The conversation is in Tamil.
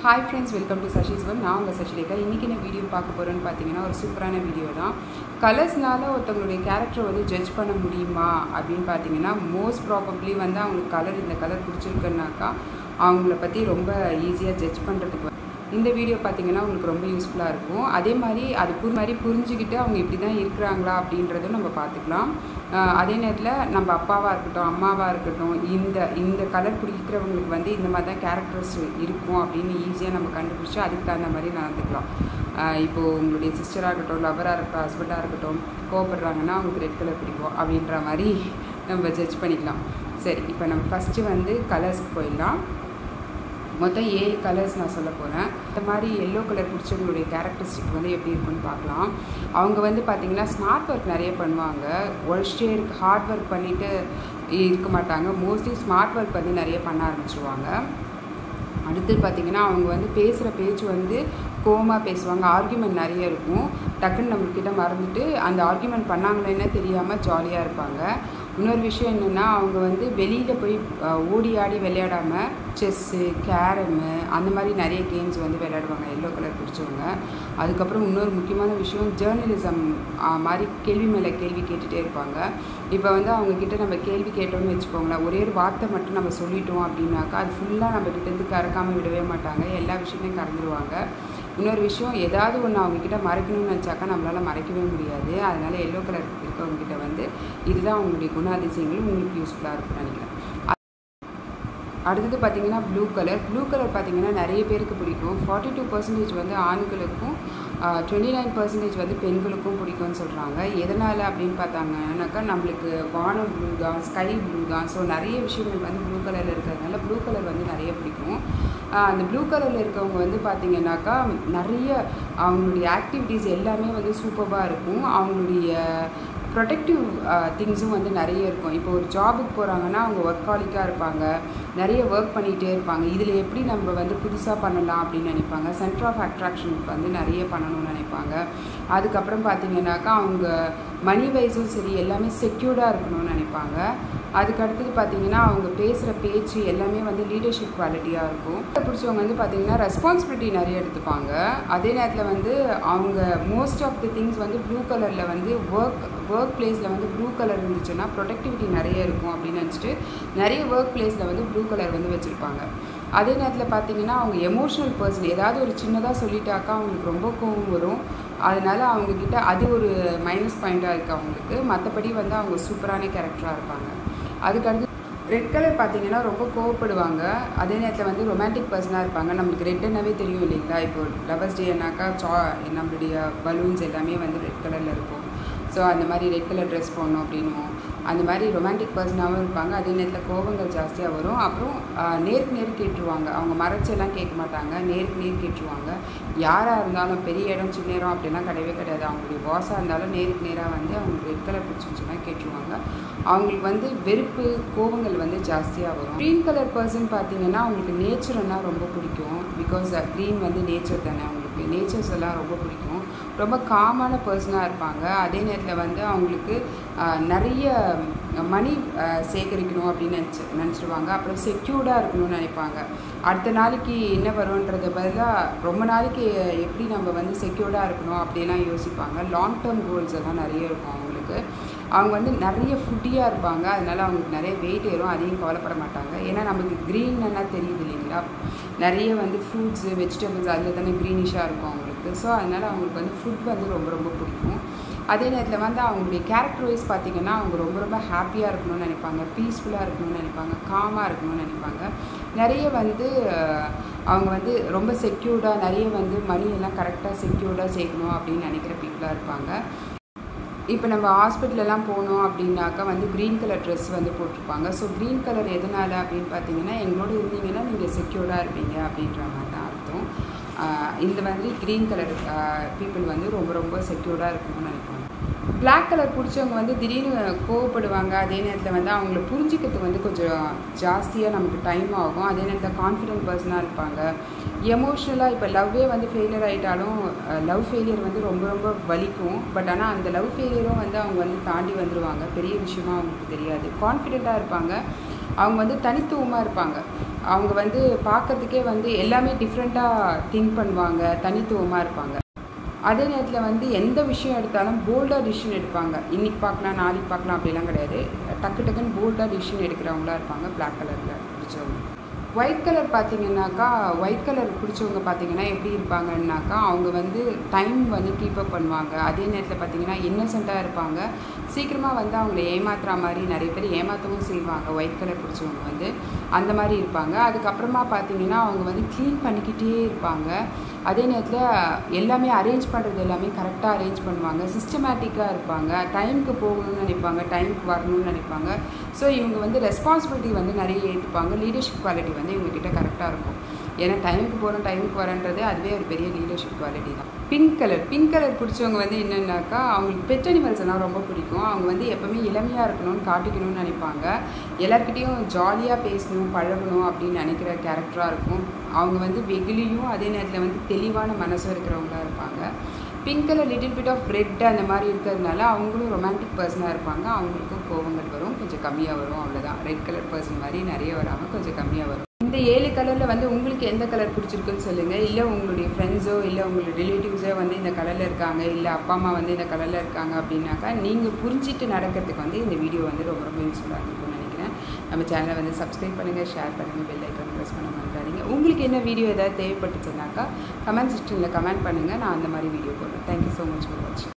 hi friends welcome to Sashi's world நான் உங்கள் சஷிலேகா இன்றைக்கி என்ன வீடியோ பார்க்க போகிறேன்னு பார்த்தீங்கன்னா ஒரு சூப்பரான வீடியோ தான் கலர்ஸ்னால ஒருத்தவங்களுடைய கேரக்டரை வந்து ஜட்ஜ் பண்ண முடியுமா அப்படின்னு பார்த்தீங்கன்னா மோஸ்ட் ப்ராபப்ளி வந்து அவங்களுக்கு கலர் இந்த கலர் பிடிச்சிருக்குன்னாக்கா அவங்கள பற்றி ரொம்ப ஈஸியாக ஜட்ஜ் பண்ணுறதுக்கு இந்த வீடியோ பார்த்தீங்கன்னா உங்களுக்கு ரொம்ப யூஸ்ஃபுல்லாக இருக்கும் அதே மாதிரி அது புரி மாதிரி புரிஞ்சுக்கிட்டு அவங்க இப்படி தான் இருக்கிறாங்களா அப்படின்றதும் நம்ம பார்த்துக்கலாம் ஆஹ் அதே நேரத்தில் நம்ம அப்பாவாக இருக்கட்டும் அம்மாவாக இருக்கட்டும் இந்த இந்த கலர் பிடிக்கிறவங்களுக்கு வந்து இந்த மாதிரி தான் கேரக்டர்ஸ் இருக்கும் அப்படின்னு ஈஸியாக நம்ம கண்டுபிடிச்சி அதுக்கு தகுந்த மாதிரி நடந்துக்கலாம் ஆஹ் இப்போது உங்களுடைய சிஸ்டராக இருக்கட்டும் லவராக இருக்கட்டும் ஹஸ்பண்டாக இருக்கட்டும் கோவப்படுறாங்கன்னா அவங்களுக்கு ரெட் கலர் பிடிக்கும் அப்படின்ற மாதிரி நம்ம ஜட்ஜ் பண்ணிக்கலாம் சரி இப்போ நம்ம ஃபஸ்ட்டு வந்து கலர்ஸ்க்கு போயிடலாம் மொத்தம் ஏழு கலர்ஸ் நான் சொல்ல போகிறேன் இந்த மாதிரி எல்லோ கலர் பிடிச்சவங்களுடைய கேரக்டரிஸ்டிக் வந்து எப்படி இருக்குன்னு பார்க்கலாம் அவங்க வந்து பார்த்திங்கன்னா ஸ்மார்ட் ஒர்க் நிறைய பண்ணுவாங்க ஒழிச்சிட்டே இருக்கு ஹார்ட் ஒர்க் பண்ணிவிட்டு இருக்க மாட்டாங்க மோஸ்ட்லி ஸ்மார்ட் ஒர்க் வந்து நிறைய பண்ண ஆரம்பிச்சிருவாங்க அடுத்து பார்த்திங்கன்னா அவங்க வந்து பேசுகிற பேச்சு வந்து கோவமாக பேசுவாங்க ஆர்கியூமெண்ட் நிறைய இருக்கும் டக்குன்னு நம்மக்கிட்ட மறந்துட்டு அந்த ஆர்கியூமெண்ட் பண்ணாங்களேன்னு தெரியாமல் ஜாலியாக இருப்பாங்க இன்னொரு விஷயம் என்னென்னா அவங்க வந்து வெளியில் போய் அஹ், ஓடி ஆடி விளையாடாமல் செஸ்ஸு கேரமு அந்த மாதிரி நிறைய கேம்ஸ் வந்து விளையாடுவாங்க எல்லோ கலர் பிடிச்சவங்க அதுக்கப்புறம் இன்னொரு முக்கியமான விஷயம் ஜேர்னலிசம் மாதிரி கேள்வி மேலே கேள்வி கேட்டுகிட்டே இருப்பாங்க இப்போ வந்து அவங்கக்கிட்ட நம்ம கேள்வி கேட்டோம்னு வச்சுக்கோங்களேன் ஒரே ஒரு வார்த்தை மட்டும் நம்ம சொல்லிட்டோம் அப்படின்னாக்கா அது ஃபுல்லாக நம்ம கிட்டேருந்து கறக்காமல் விடவே மாட்டாங்க எல்லா விஷயத்தையும் கறந்துருவாங்க இன்னொரு விஷயம் ஏதாவது ஒன்று அவங்கக்கிட்ட மறைக்கணும்னு நினச்சாக்கா நம்மளால் மறைக்கவே முடியாது அதனால் எல்லோ கலர் இருக்கவங்ககிட்ட வந்து இதுதான் அவங்களுடைய குணாதிசயங்கள் உங்களுக்கு யூஸ்ஃபுல்லாக இருக்கும்னு நினைக்கிறேன் அடுத்தது பார்த்தீங்கன்னா ப்ளூ கலர் ப்ளூ கலர் பார்த்தீங்கன்னா நிறைய பேருக்கு பிடிக்கும் ஃபார்ட்டி டூ பர்சன்டேஜ் வந்து ஆண்களுக்கும் டுவெண்ட்டி நைன் பர்சன்டேஜ் வந்து பெண்களுக்கும் பிடிக்கும்னு சொல்கிறாங்க எதனால் அப்படின்னு பார்த்தாங்கன்னாக்கா நம்மளுக்கு வானம் ப்ளூ தான் ஸ்கை ப்ளூ தான் ஸோ நிறைய விஷயங்கள் வந்து ப்ளூ கலரில் இருக்கிறதுனால ப்ளூ கலர் வந்து நிறைய பிடிக்கும் ஆஹ் அந்த ப்ளூ கலரில் இருக்கவங்க வந்து பார்த்திங்கனாக்கா நிறைய அவங்களுடைய ஆக்டிவிட்டீஸ் எல்லாமே வந்து சூப்பராக இருக்கும் அவங்களுடைய ப்ரொடெக்டிவ் திங்ஸும் வந்து நிறைய இருக்கும் இப்போ ஒரு ஜாபுக்கு போகிறாங்கன்னா அவங்க ஒர்க்காலிக்காக இருப்பாங்க நிறைய ஒர்க் பண்ணிகிட்டே இருப்பாங்க இதில் எப்படி நம்ம வந்து புதுசாக பண்ணலாம் அப்படின்னு நினைப்பாங்க சென்டர் ஆஃப் அட்ராக்ஷனுக்கு வந்து நிறைய பண்ணணும்னு நினைப்பாங்க அதுக்கப்புறம் பார்த்தீங்கன்னாக்கா அவங்க மணி வைஸும் சரி எல்லாமே செக்யூர்டாக இருக்கணும்னு நினைப்பாங்க அதுக்கு அடுத்தது பார்த்தீங்கன்னா அவங்க பேசுகிற பேச்சு எல்லாமே வந்து லீடர்ஷிப் குவாலிட்டியாக இருக்கும் பிடிச்சவங்க வந்து பார்த்தீங்கன்னா ரெஸ்பான்சிபிலிட்டி நிறைய எடுத்துப்பாங்க அதே நேரத்தில் வந்து அவங்க மோஸ்ட் ஆஃப் தி திங்ஸ் வந்து ப்ளூ கலரில் வந்து ஒர்க் ஒர்க் பிளேஸில் வந்து ப்ளூ கலர் இருந்துச்சுன்னா ப்ரொடக்டிவிட்டி நிறைய இருக்கும் அப்படின்னு நினச்சிட்டு நிறைய ஒர்க் பிளேஸில் வந்து ப்ளூ கலர் வந்து வச்சுருப்பாங்க அதே நேரத்தில் பார்த்தீங்கன்னா அவங்க எமோஷ்னல் பர்சன் ஏதாவது ஒரு சின்னதாக சொல்லிட்டாக்கா அவங்களுக்கு ரொம்ப கோவம் வரும் அதனால அவங்கக்கிட்ட அது ஒரு மைனஸ் பாயிண்ட்டாக இருக்குது அவங்களுக்கு மற்றபடி வந்து அவங்க சூப்பரான கேரக்டராக இருப்பாங்க அதுக்கடுத்து ரெட் கலர் பார்த்தீங்கன்னா ரொம்ப கோவப்படுவாங்க அதே நேரத்தில் வந்து ரொமான்டிக் பர்சனாக இருப்பாங்க நம்மளுக்கு ரெட்டுன்னாவே தெரியும் இல்லைங்களா இப்போ லவர்ஸ் டேனாக்கா சா நம்மளுடைய பலூன்ஸ் எல்லாமே வந்து ரெட் கலரில் இருக்கும் ஸோ அந்த மாதிரி ரெட் கலர் ட்ரெஸ் போடணும் அப்படின்னும் அந்த மாதிரி ரொமான்டிக் பர்சனாகவும் இருப்பாங்க அதே நேரத்தில் கோபங்கள் ஜாஸ்தியாக வரும் அப்புறம் ஆஹ், நேருக்கு நேர் கேட்டுருவாங்க அவங்க மறைச்செல்லாம் கேட்க மாட்டாங்க நேருக்கு நேர் கேட்டுருவாங்க யாராக இருந்தாலும் பெரிய இடம் சின்ன இடம் அப்படிலாம் கிடையவே கிடையாது அவங்களுடைய பாஸாக இருந்தாலும் நேருக்கு நேராக வந்து அவங்களுக்கு ரெட் கலர் பிடிச்சிருந்துச்சுன்னா கேட்டுருவாங்க அவங்களுக்கு வந்து வெறுப்பு கோபங்கள் வந்து ஜாஸ்தியாக வரும் க்ரீன் கலர் பர்சன் பார்த்தீங்கன்னா அவங்களுக்கு நேச்சர்னா ரொம்ப பிடிக்கும் பிகாஸ் க்ரீன் வந்து நேச்சர் தானே அவங்களுக்கு நேச்சர்ஸ் எல்லாம் ரொம்ப பிடிக்கும் ரொம்ப காமான பர்சனாக இருப்பாங்க அதே நேரத்தில் வந்து அவங்களுக்கு ஆஹ், நிறைய மணி சேகரிக்கணும் அப்படின்னு நினச்சி நினச்சிடுவாங்க அப்புறம் செக்யூர்டாக இருக்கணும்னு நினைப்பாங்க அடுத்த நாளைக்கு என்ன வரும்ன்றத பதிலாக ரொம்ப நாளைக்கு எப்படி நம்ம வந்து செக்யூர்டாக இருக்கணும் அப்படிலாம் யோசிப்பாங்க லாங் டேர்ம் கோல்ஸ் எல்லாம் நிறைய இருக்கும் அவங்களுக்கு அவங்க வந்து நிறைய ஃபுட்டியாக இருப்பாங்க அதனால அவங்களுக்கு நிறைய வெயிட் ஏறும் அதையும் கவலைப்பட மாட்டாங்க ஏன்னா நமக்கு க்ரீன்னா தெரியுது இல்லைங்களா நிறைய வந்து ஃப்ரூட்ஸு வெஜிடபிள்ஸ் அதில் தானே க்ரீனிஷாக இருக்கும் அவங்களுக்கு ஸோ அதனால் அவங்களுக்கு வந்து ஃபுட் வந்து ரொம்ப ரொம்ப பிடிக்கும் அதே நேரத்தில் வந்து அவங்களுடைய கேரக்டர் வைஸ் பார்த்திங்கன்னா அவங்க ரொம்ப ரொம்ப ஹாப்பியாக இருக்கணும்னு நினைப்பாங்க பீஸ்ஃபுல்லாக இருக்கணும்னு நினைப்பாங்க காமாக இருக்கணும்னு நினைப்பாங்க நிறைய வந்து அஹ், அவங்க வந்து ரொம்ப செக்யூர்டாக நிறைய வந்து மணி எல்லாம் கரெக்டாக செக்யூர்டாக சேர்க்கணும் அப்படின்னு நினைக்கிற பீப்புளாக இருப்பாங்க இப்போ நம்ம ஹாஸ்பிட்டலெல்லாம் போனோம் அப்படின்னாக்கா வந்து க்ரீன் கலர் ட்ரெஸ் வந்து போட்டிருப்பாங்க ஸோ க்ரீன் கலர் எதனால் அப்படின்னு பார்த்தீங்கன்னா எங்களோட இருந்தீங்கன்னா நீங்கள் செக்யூர்டாக இருப்பீங்க அப்படின்ற மாதிரி தான் அர்த்தம் ஆஹ் இந்த மாதிரி க்ரீன் கலர் பீப்புள் வந்து ரொம்ப ரொம்ப செக்யூர்டாக இருக்கணும்னு நினைப்பாங்க Black கலர் பிடிச்சவங்க வந்து திடீர்னு கோவப்படுவாங்க அதே நேரத்தில் வந்து அவங்கள புரிஞ்சிக்கிறதுக்கு வந்து கொஞ்சம் ஜாஸ்தியாக நமக்கு டைம் ஆகும் அதே நேரத்தில் கான்ஃபிடென்ட் பர்சனாக இருப்பாங்க எமோஷ்னலாக இப்போ லவ்வே வந்து ஃபெயிலியர் ஆகிட்டாலும் லவ் ஃபெயிலியர் வந்து ரொம்ப ரொம்ப வலிக்கும் பட் ஆனால் அந்த லவ் ஃபெயிலியரும் வந்து அவங்க வந்து தாண்டி வந்துடுவாங்க பெரிய விஷயமா அவங்களுக்கு தெரியாது கான்ஃபிடெண்ட்டாக இருப்பாங்க அவங்க வந்து தனித்துவமாக இருப்பாங்க அவங்க வந்து பார்க்கறதுக்கே வந்து எல்லாமே டிஃப்ரெண்ட்டாக திங்க் பண்ணுவாங்க தனித்துவமாக இருப்பாங்க அதே நேரத்தில் வந்து எந்த விஷயம் எடுத்தாலும் போல்டாக டிசிஷன் எடுப்பாங்க இன்றைக்கி பார்க்கலாம் நாளைக்கு பார்க்கலாம் அப்படிலாம் கிடையாது டக்கு டக்குன்னு போல்டாக டிசிஷன் எடுக்கிறவங்களா இருப்பாங்க பிளாக் கலரில் பிடிச்சவங்க ஒயிட் கலர் பார்த்தீங்கன்னாக்கா ஒயிட் கலர் பிடிச்சவங்க பார்த்தீங்கன்னா எப்படி இருப்பாங்கன்னாக்கா அவங்க வந்து டைம் வந்து கீப் அப் பண்ணுவாங்க அதே நேரத்தில் பார்த்தீங்கன்னா இன்னசென்ட்டாக இருப்பாங்க சீக்கிரமாக வந்து அவங்கள ஏமாத்துற மாதிரி நிறைய பேர் ஏமாற்றவும் செய்வாங்க ஒயிட் கலர் பிடிச்சவங்க வந்து அந்த மாதிரி இருப்பாங்க அதுக்கப்புறமா பார்த்தீங்கன்னா அவங்க வந்து க்ளீன் பண்ணிக்கிட்டே இருப்பாங்க அதே நேரத்தில் எல்லாமே அரேஞ்ச் பண்ணுறது எல்லாமே கரெக்டாக அரேஞ்ச் பண்ணுவாங்க சிஸ்டமேட்டிக்காக இருப்பாங்க டைமுக்கு போகணும்னு நினைப்பாங்க டைமுக்கு வரணும்னு நினைப்பாங்க ஸோ இவங்க வந்து ரெஸ்பான்சிபிலிட்டி வந்து நிறைய ஏற்றுப்பாங்க லீடர்ஷிப் குவாலிட்டி வந்து இவங்ககிட்ட கரெக்டாக இருக்கும் ஏன்னா டைமுக்கு போகிறோம் டைமுக்கு வரன்றது அதுவே ஒரு பெரிய லீடர்ஷிப் குவாலிட்டி தான் பிங்க் கலர் பிங்க் கலர் பிடிச்சவங்க வந்து என்னென்னாக்கா அவங்களுக்கு பெட் அனிமல்ஸ் எல்லாம் ரொம்ப பிடிக்கும் அவங்க வந்து எப்போவுமே இளமையாக இருக்கணும்னு காட்டிக்கணும்னு நினைப்பாங்க எல்லாருக்கிட்டேயும் ஜாலியாக பேசணும் பழகணும் அப்படின்னு நினைக்கிற கேரக்டராக இருக்கும் அவங்க வந்து வெகுலியும் அதே நேரத்தில் வந்து தெளிவான மனசு இருக்கிறவங்களா இருப்பாங்க pink colour little bit of red அந்த மாதிரி இருக்கிறதுனால அவங்களும் ரொமான்டிக் பர்சனாக இருப்பாங்க அவங்களுக்கும் கோவங்கள் வரும் கொஞ்சம் கம்மியாக வரும் அவ்வளோதான் ரெட் கலர் பர்சன் மாதிரி நிறைய வராமல் கொஞ்சம் கம்மியாக வரும் இந்த ஏழு கலரில் வந்து உங்களுக்கு எந்த கலர் பிடிச்சிருக்குன்னு சொல்லுங்கள் இல்லை உங்களுடைய ஃப்ரெண்ட்ஸோ இல்லை உங்களுடைய ரிலேட்டிவ்ஸோ வந்து இந்த கலரில் இருக்காங்க இல்லை அப்பா அம்மா வந்து இந்த கலரில் இருக்காங்க அப்படின்னாக்கா நீங்கள் புரிஞ்சிட்டு நடக்கிறதுக்கு வந்து இந்த வீடியோ வந்து ரொம்ப ரொம்ப யூஸ்ஃபுல்லாக இருக்கும்னு நினைக்கிறேன் நம்ம சேனலை வந்து சப்ஸ்கிரைப் பண்ணுங்கள் ஷேர் பண்ணுங்கள் பெல் ஐக்கான் ப்ரெஸ் பண்ண மறந்துடாதீங்க உங்களுக்கு என்ன வீடியோ ஏதாவது தேவைப்பட்டுச்சுனாக்கா கமெண்ட் செக்ஷனில் கமெண்ட் பண்ணுங்கள் நான் அந்த மாதிரி வீடியோ போடுறேன் தேங்க்யூ ஸோ மச் ஃபார் வாட்சிங்